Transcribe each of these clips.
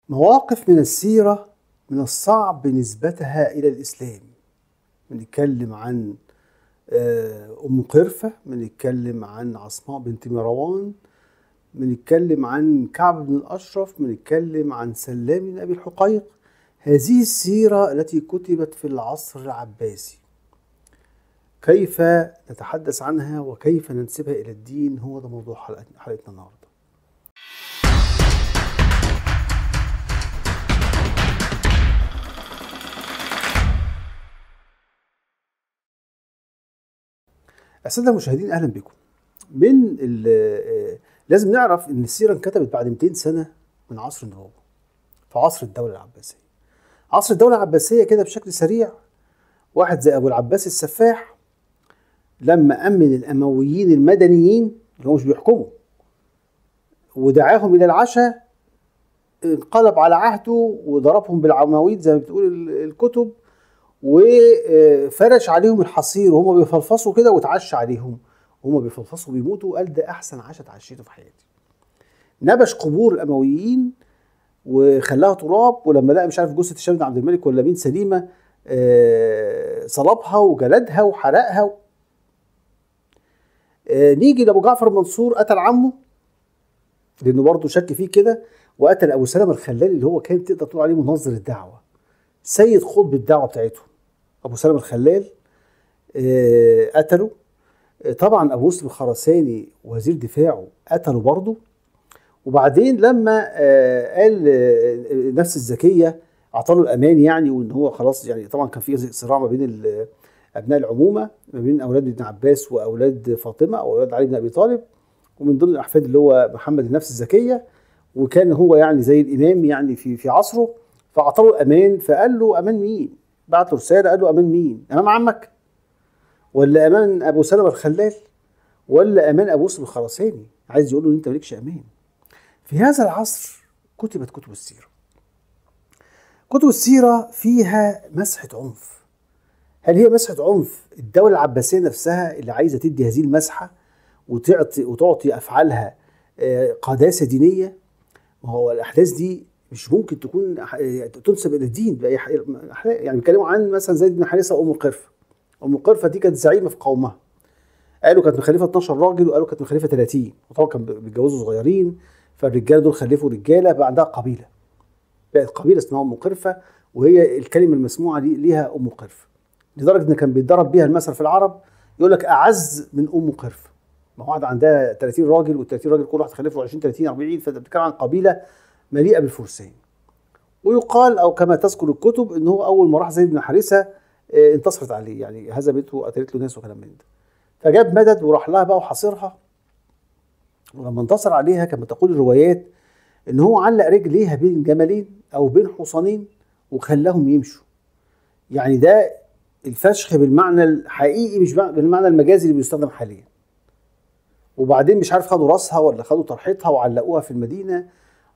مواقف من السيرة من الصعب نسبتها إلى الإسلام بنتكلم عن آه، أم قرفة بنتكلم عن عصماء بنت مروان بنتكلم عن كعب بن الأشرف بنتكلم عن سلام بن أبي الحقيق هذه السيرة التي كتبت في العصر العباسي كيف نتحدث عنها وكيف ننسبها إلى الدين هو ده موضوع حلقتنا النهارده الساده المشاهدين اهلا بكم من آه، لازم نعرف ان السيره انكتبت بعد 200 سنه من عصر النبوه في عصر الدوله العباسيه عصر الدوله العباسيه كده بشكل سريع واحد زي ابو العباس السفاح لما امن الامويين المدنيين اللي هم مش بيحكموا ودعاهم الى العشاء انقلب على عهده وضربهم بالعماويد زي ما بتقول الكتب وفرش عليهم الحصير وهم بيفلفصوا كده واتعشى عليهم وهم بيفلفصوا بيموتوا قال ده احسن عشاء اتعشيته في حياتي نبش قبور الامويين وخلاها تراب ولما لقى مش عارف جثه هشام بن عبد الملك ولا مين سليمه آه، صلبها وجلدها وحرقها آه، نيجي لابو جعفر المنصور قتل عمه لانه برضه شك فيه كده وقتل ابو سلمه الخلالي اللي هو كان تقدر تقول عليه منظر الدعوه سيد خطب الدعوه بتاعته ابو سلمة الخلال آه، قتله آه، طبعا ابو مسلم الخرساني وزير دفاعه قتله برضه وبعدين لما آه، قال نفس الذكيه اعطاله الامان يعني وان هو خلاص يعني طبعا كان في صراع ما بين ابناء العمومه ما بين اولاد ابن عباس واولاد فاطمه او اولاد علي بن ابي طالب ومن ضمن الاحفاد اللي هو محمد النفس الزكيه وكان هو يعني زي الامام يعني في في عصره فاعطاه الامان فقال له امان مين؟ بعت له رساله قال له امان مين؟ امام عمك ولا امان ابو سلمه الخلال ولا امان ابو مسلم الخرساني عايز يقول له انت مالكش امان في هذا العصر كتبت كتب السيره كتب السيره فيها مسحه عنف هل هي مسحه عنف الدوله العباسيه نفسها اللي عايزه تدي هذه المسحه وتعطي وتعطي افعالها آه، قداسه دينيه ما هو الاحداث دي مش ممكن تكون تنسب الى الدين باي يعني بيتكلموا عن مثلا زيد بن حارثه وام قرفه ام قرفه دي كانت زعيمه في قومها قالوا كانت مخلفه 12 راجل وقالوا كانت مخلفه 30 وطبعا كانوا بيتجوزوا صغيرين فالرجاله دول خلفوا رجاله بقى عندها قبيله بقت قبيله اسمها ام قرفه وهي الكلمه المسموعه دي ليها ام قرفه لدرجه ان كان بيتضرب بيها المثل في العرب يقول لك اعز من ام قرفه ما هو واحده عندها 30 راجل وال 30 راجل كل واحد خلفه 20 30 40 فانت بتتكلم عن قبيله مليئه بالفرسان ويقال او كما تذكر الكتب ان هو اول ما راح زيد بن حارثه آه، انتصرت عليه يعني هزمته وقتلت له ناس وكلام من ده فجاب مدد وراح لها بقى وحاصرها ولما انتصر عليها كما تقول الروايات ان هو علق رجليها بين جملين او بين حصانين وخلاهم يمشوا يعني ده الفشخ بالمعنى الحقيقي مش بالمعنى المجازي اللي بيستخدم حاليا وبعدين مش عارف خدوا راسها ولا خدوا طرحتها وعلقوها في المدينه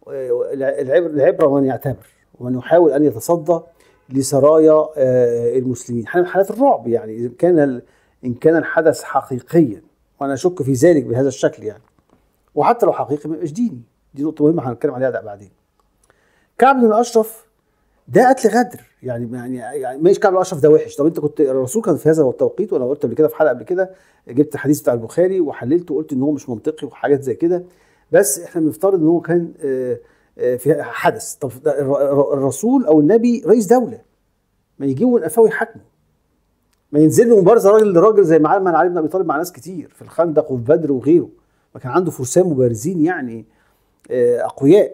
العبره من يعتبر ومن يحاول ان يتصدى لسرايا آه، المسلمين حالات الرعب يعني ان كان ان كان الحدث حقيقيا وانا اشك في ذلك بهذا الشكل يعني وحتى لو حقيقي ما يبقاش ديني دي نقطه مهمه هنتكلم عليها بعدين كعب بن الاشرف ده قتل غدر يعني يعني يعني ماشي كعب بن الاشرف ده وحش طب انت كنت الرسول كان في هذا التوقيت وانا قلت قبل كده في حلقه قبل كده جبت الحديث بتاع البخاري وحللته وقلت ان هو مش منطقي وحاجات زي كده بس احنا بنفترض ان هو كان آه، آه، في حدث طب الرسول او النبي رئيس دوله ما يجيبوا من يحاكموا ما ينزل له مبارزه راجل لراجل زي ما عمل علي بن ابي طالب مع ناس كتير في الخندق وفي بدر وغيره ما كان عنده فرسان مبارزين يعني آه، اقوياء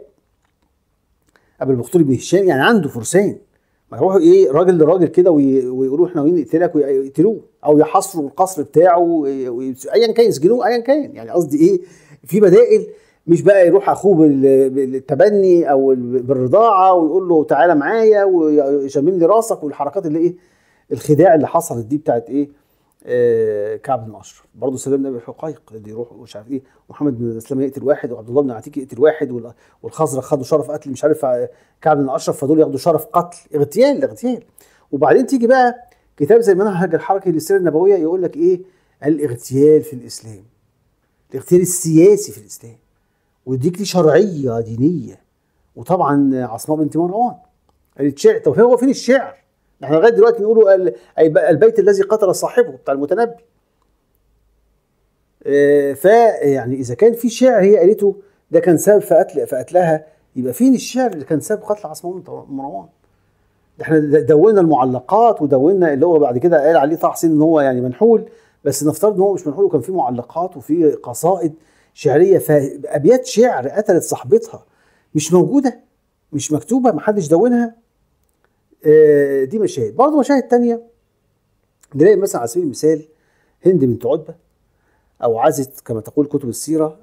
ابو البختوري بن هشام يعني عنده فرسان ما يروحوا ايه راجل لراجل كده ويقولوا احنا ناويين نقتلك ويقتلوه او يحاصروا القصر بتاعه ايا كان يسجنوه ايا كان يعني قصدي ايه في بدائل مش بقى يروح اخوه بالتبني او بالرضاعه ويقول له تعالى معايا ويشمم لي راسك والحركات اللي ايه الخداع اللي حصلت دي بتاعت ايه آه كعب بن اشرف برضه سلام بن ابي حقيق اللي يروح مش عارف ايه محمد بن اسلام يقتل واحد وعبد الله بن عتيق يقتل واحد والخزرج خدوا شرف قتل مش عارف كعب بن اشرف فدول ياخدوا شرف قتل اغتيال اغتيال وبعدين تيجي بقى كتاب زي منهج الحركه للسيره النبويه يقول لك ايه الاغتيال في الاسلام الاغتيال السياسي في الاسلام ويديك لي شرعيه دينيه وطبعا عصماء بنت مروان قالت شعر طب هو فين الشعر؟ احنا لغايه دلوقتي نقولوا ال- أي- البيت الذي قتل صاحبه بتاع المتنبي آه، فيعني اذا كان في شعر هي قالته ده كان سبب في قتل في قتلها يبقى فين الشعر اللي كان سبب قتل عصماء بنت مروان؟ ده احنا د- دوننا المعلقات ودوننا اللي هو بعد كده قال عليه طه حسين ان هو يعني منحول بس نفترض ان هو مش منحول وكان في معلقات وفي قصائد شعريه فابيات شعر قتلت صاحبتها مش موجوده مش مكتوبه محدش دونها آه، دي مشاهد برضه مشاهد تانية نلاقي مثلا على سبيل المثال هند بنت عتبه او عزت كما تقول كتب السيره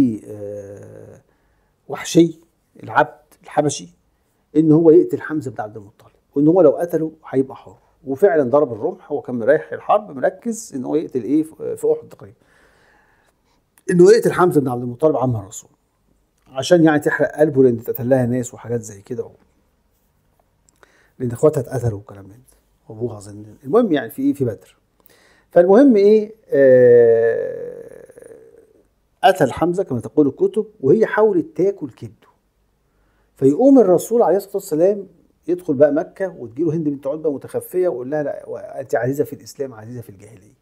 لوحشي العبد الحبشي ان هو يقتل حمزه بن عبد المطلب وان هو لو قتله هيبقى حر وفعلا ضرب الرمح هو كان رايح الحرب مركز ان هو يقتل ايه في في احد تقريبا انه يقتل حمزه بن عبد المطلب عم الرسول عشان يعني تحرق قلبه لان اتقتل لها ناس وحاجات زي كده لان اخواتها اتقتلوا وكلام من ده وابوها اظن المهم يعني في ايه في بدر فالمهم ايه آه قتل حمزه كما تقول الكتب وهي حاولت تاكل كبده فيقوم الرسول عليه الصلاه والسلام يدخل بقى مكه وتجيله هند بنت عتبه متخفيه ويقول لها لا انت عزيزه في الاسلام عزيزه في الجاهليه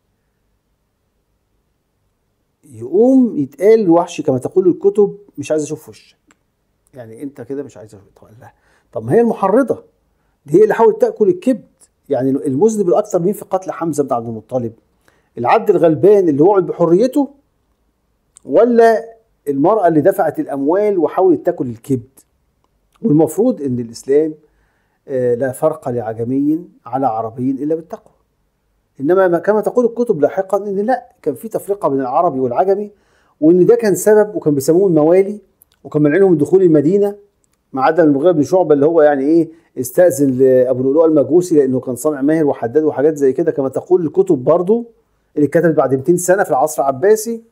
يقوم يتقال لوحشي كما تقول الكتب مش عايز اشوف وشك يعني انت كده مش عايز اشوف طب قال لها طب ما هي المحرضه دي هي اللي حاولت تاكل الكبد يعني المذنب الاكثر مين في قتل حمزه بن عبد المطلب العبد الغلبان اللي وعد بحريته ولا المراه اللي دفعت الاموال وحاولت تاكل الكبد والمفروض ان الاسلام آه، لا فرق لعجمي على عربي الا بالتقوى انما ما- كما تقول الكتب لاحقا ان لا كان في تفرقه بين العربي والعجمي وان ده كان سبب وكان بيسموه الموالي وكان منعينهم من دخول المدينه ما عدا المغيرة بن شعبه اللي هو يعني ايه استاذن ابو لؤلؤ المجوسي لانه كان صانع ماهر وحداد وحاجات زي كده كما تقول الكتب برضو اللي اتكتبت بعد 200 سنه في العصر العباسي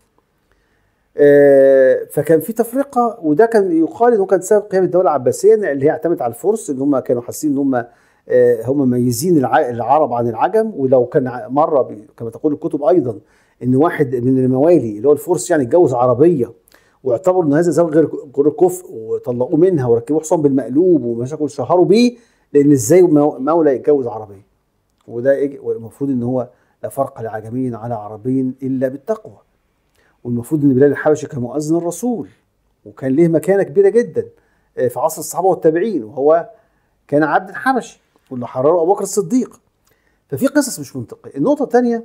آه، فكان في تفرقه وده كان يقال انه كان سبب قيام الدوله العباسيه اللي هي اعتمدت على الفرس ان هم كانوا حاسين ان هم آه، هم مميزين الع- العرب عن العجم ولو كان ع- مره ب- كما تقول الكتب ايضا ان واحد من الموالي اللي هو الفرس يعني اتجوز عربيه واعتبروا ان هذا زواج غير غير كفء وطلقوه منها وركبوه حصان بالمقلوب ومسكوا شهروا بيه لان ازاي مو- مولى يتجوز عربيه وده إج- والمفروض ان هو لا فرق لعجمي على عربي الا بالتقوى والمفروض ان بلال الحبشي كان مؤذن الرسول وكان ليه مكانه كبيره جدا آه، في عصر الصحابه والتابعين وهو كان عبد حبشي واللي حرره ابو بكر الصديق ففي قصص مش منطقيه النقطه الثانيه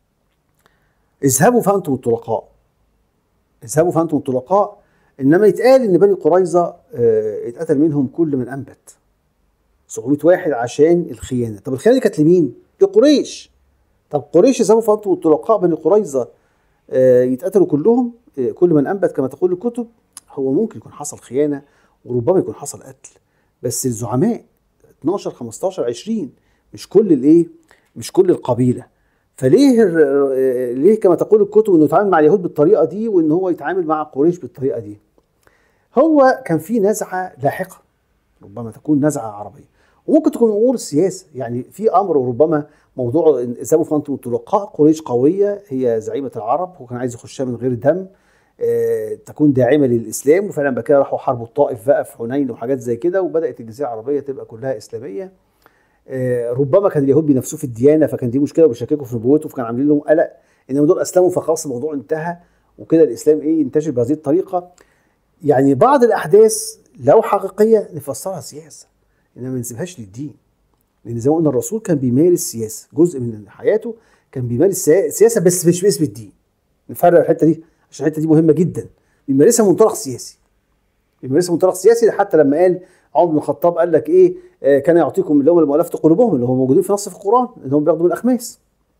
اذهبوا فانتم الطلقاء اذهبوا فانتم الطلقاء انما يتقال ان بني قريظه آه، اتقتل منهم كل من انبت 700 واحد عشان الخيانه طب الخيانه دي كانت لمين؟ لقريش طب قريش اذهبوا فانتم الطلقاء بني قريظه آه، يتقتلوا كلهم آه، كل من انبت كما تقول الكتب هو ممكن يكون حصل خيانه وربما يكون حصل قتل بس الزعماء 12 15 20 مش كل الايه مش كل القبيله فليه الر- آه، ليه كما تقول الكتب انه يتعامل مع اليهود بالطريقه دي وان هو يتعامل مع قريش بالطريقه دي هو كان في نزعه لاحقه ربما تكون نزعه عربيه وممكن تكون امور السياسه يعني في امر وربما موضوع اذهبوا فانتم الطلقاء قريش قويه هي زعيمه العرب وكان عايز يخشها من غير دم آه، تكون داعمه للاسلام وفعلا بقى كده راحوا حاربوا الطائف بقى في حنين وحاجات زي كده وبدات الجزيره العربيه تبقى كلها اسلاميه آه، ربما كان اليهود بينافسوه في الديانه فكان دي مشكله وبيشككوا في نبوته فكان عاملين لهم قلق انما دول اسلموا فخلاص الموضوع انتهى وكده الاسلام ايه ينتشر بهذه الطريقه يعني بعض الاحداث لو حقيقيه نفسرها سياسه انما ما نسيبهاش للدين لان زي ما قلنا الرسول كان بيمارس سياسه جزء من حياته كان بيمارس سيا- سياسه بس مش باسم الدين نفرق الحته دي عشان الحته دي مهمه جدا بيمارسها من منطلق سياسي بيمارسها من منطلق سياسي حتى لما قال عمر بن الخطاب قال لك ايه آه كان يعطيكم اللي هم المؤلفه قلوبهم اللي هم موجودين في نص في القران اللي هم بياخدوا من الاخماس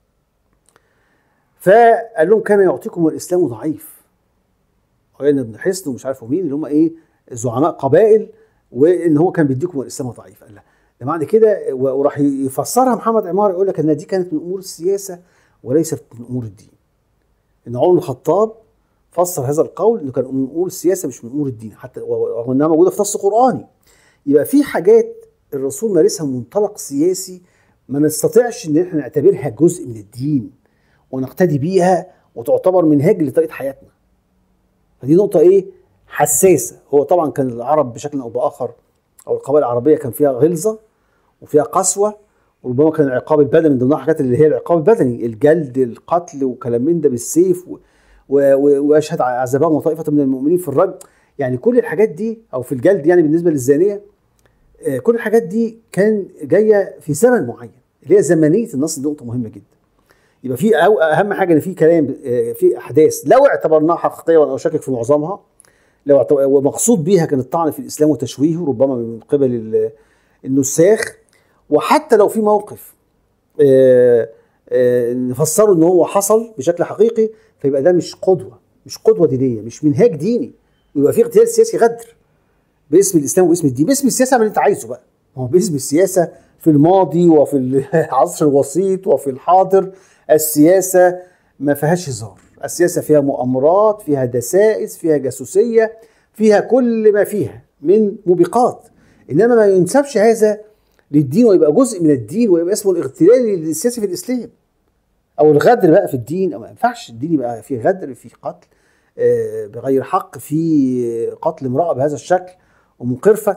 فقال لهم كان يعطيكم الاسلام ضعيف وقال ابن حصن ومش عارف مين اللي هم ايه زعماء قبائل وان هو كان بيديكم الاسلام ضعيف قال لا ده معنى كده و- وراح يفسرها محمد عمار يقول لك ان دي كانت من امور السياسه وليست من امور الدين ان عمر بن الخطاب فسر هذا القول انه كان من امور السياسه مش من امور الدين حتى رغم انها موجوده في نص قراني يبقى في حاجات الرسول مارسها من منطلق سياسي ما نستطيعش ان احنا نعتبرها جزء من الدين ونقتدي بيها وتعتبر منهاج لطريقه حياتنا فدي نقطه ايه حساسه هو طبعا كان العرب بشكل او باخر او القبائل العربيه كان فيها غلظه وفيها قسوه وربما كان العقاب البدني من ضمن الحاجات اللي هي العقاب البدني الجلد القتل وكلام من ده بالسيف و- و- و- واشهد عذابهم وطائفه من المؤمنين في الرجم يعني كل الحاجات دي او في الجلد يعني بالنسبه للزانيه آه، كل الحاجات دي كان جايه في زمن معين اللي هي زمنيه النص دي نقطه مهمه جدا يبقى في أو اهم حاجه ان في كلام آه، في احداث لو اعتبرناها حقيقيه وانا اشكك في معظمها لو اعت- ومقصود بيها كان الطعن في الاسلام وتشويهه ربما من قبل ال- النساخ وحتى لو في موقف آه، آه، نفسره ان هو حصل بشكل حقيقي فيبقى ده مش قدوه مش قدوه دينيه مش منهاج ديني ويبقى في اغتيال سياسي غدر باسم الاسلام واسم الدين باسم السياسه اعمل اللي انت عايزه بقى ما هو باسم السياسه في الماضي وفي العصر الوسيط وفي الحاضر السياسه ما فيهاش هزار السياسه فيها مؤامرات فيها دسائس فيها جاسوسيه فيها كل ما فيها من موبقات انما ما ينسبش هذا للدين ويبقى جزء من الدين ويبقى اسمه الاغتيال السياسي في الاسلام او الغدر بقى في الدين أو ما ينفعش الدين يبقى فيه غدر فيه قتل آه، بغير حق في قتل امراه بهذا الشكل ومن قرفه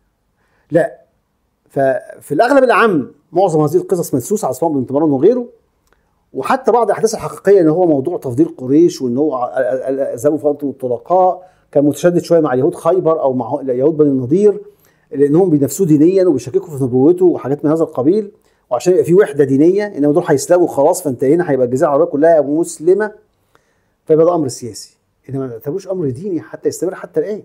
لا ففي الاغلب العام معظم هذه القصص منسوسه على عثمان بن تمران وغيره وحتى بعض الاحداث الحقيقيه ان هو موضوع تفضيل قريش وان هو ذهبوا في انتم الطلقاء كان متشدد شويه مع يهود خيبر او مع يهود بني النضير لانهم بينافسوه دينيا وبيشككوا في نبوته وحاجات من هذا القبيل وعشان يبقى في وحده دينيه انما دول هيسلموا خلاص فانتهينا هيبقى الجزيره العربيه كلها مسلمه فيبقى ده امر سياسي انما ما نعتبروش امر ديني حتى يستمر حتى الان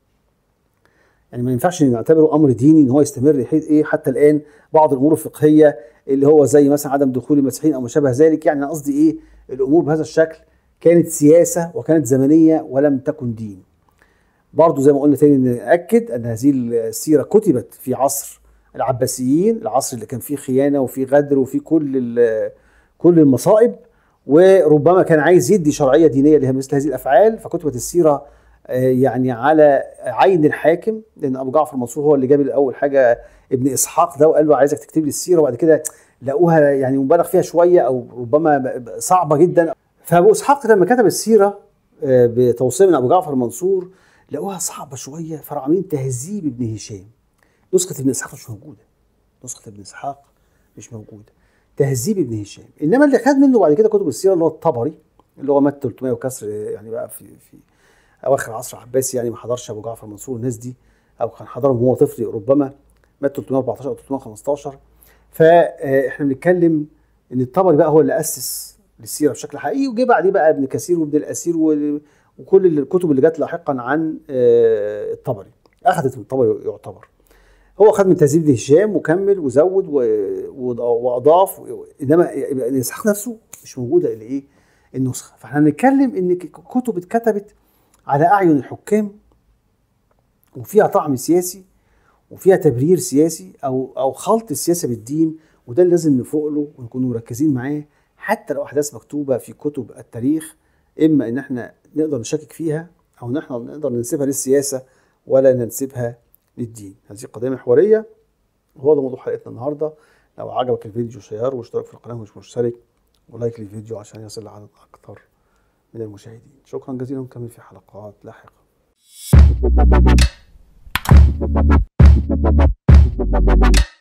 يعني ما ينفعش نعتبره امر ديني ان هو يستمر لحيث ايه حتى الان بعض الامور الفقهيه اللي هو زي مثلا عدم دخول المسيحيين او ما شابه ذلك يعني انا قصدي ايه الامور بهذا الشكل كانت سياسه وكانت زمنيه ولم تكن دين برضو زي ما قلنا تاني ناكد ان هذه السيره كتبت في عصر العباسيين العصر اللي كان فيه خيانه وفيه غدر وفيه كل ال- كل المصائب وربما كان عايز يدي شرعيه دينيه لها مثل هذه الافعال فكتبت السيره آه، يعني على عين الحاكم لان ابو جعفر المنصور هو اللي جاب اول حاجه ابن اسحاق ده وقال له عايزك تكتب لي السيره وبعد كده لقوها يعني مبالغ فيها شويه او ربما ب- ب- صعبه جدا فابو اسحاق لما كتب السيره آه، بتوصيه من ابو جعفر المنصور لقوها صعبه شويه فراحوا عاملين تهذيب ابن هشام نسخه ابن اسحاق مش موجوده نسخه ابن اسحاق مش موجوده تهذيب ابن هشام انما اللي خد منه بعد كده كتب السيره اللي هو الطبري اللي هو مات 300 وكسر يعني بقى في في اواخر العصر العباسي يعني ما حضرش ابو جعفر منصور الناس دي او كان حضرهم وهو طفل ربما مات 314 او 315 فاحنا بنتكلم ان الطبري بقى هو اللي اسس للسيره بشكل حقيقي وجه بعديه بقى ابن كثير وابن الاسير و- وكل الكتب اللي جت لاحقا عن آه، الطبري اخذت من الطبري يعتبر هو خد من تهذيب ابن هشام وكمل وزود و- و- واضاف و- انما يبقى الاسحاق نفسه مش موجوده اللي ايه النسخه فاحنا بنتكلم ان ك- كتب اتكتبت على اعين الحكام وفيها طعم سياسي وفيها تبرير سياسي او او خلط السياسه بالدين وده اللي لازم نفوق له ونكون مركزين معاه حتى لو احداث مكتوبه في كتب التاريخ اما ان احنا نقدر نشكك فيها او ان احنا نقدر ننسبها للسياسه ولا ننسبها للدين هذه قضيه محوريه وهو ده موضوع حلقتنا النهارده لو عجبك الفيديو شير واشترك في القناه مش مشترك ولايك للفيديو عشان يصل لعدد اكتر من المشاهدين شكرا جزيلا ونكمل في حلقات لاحقه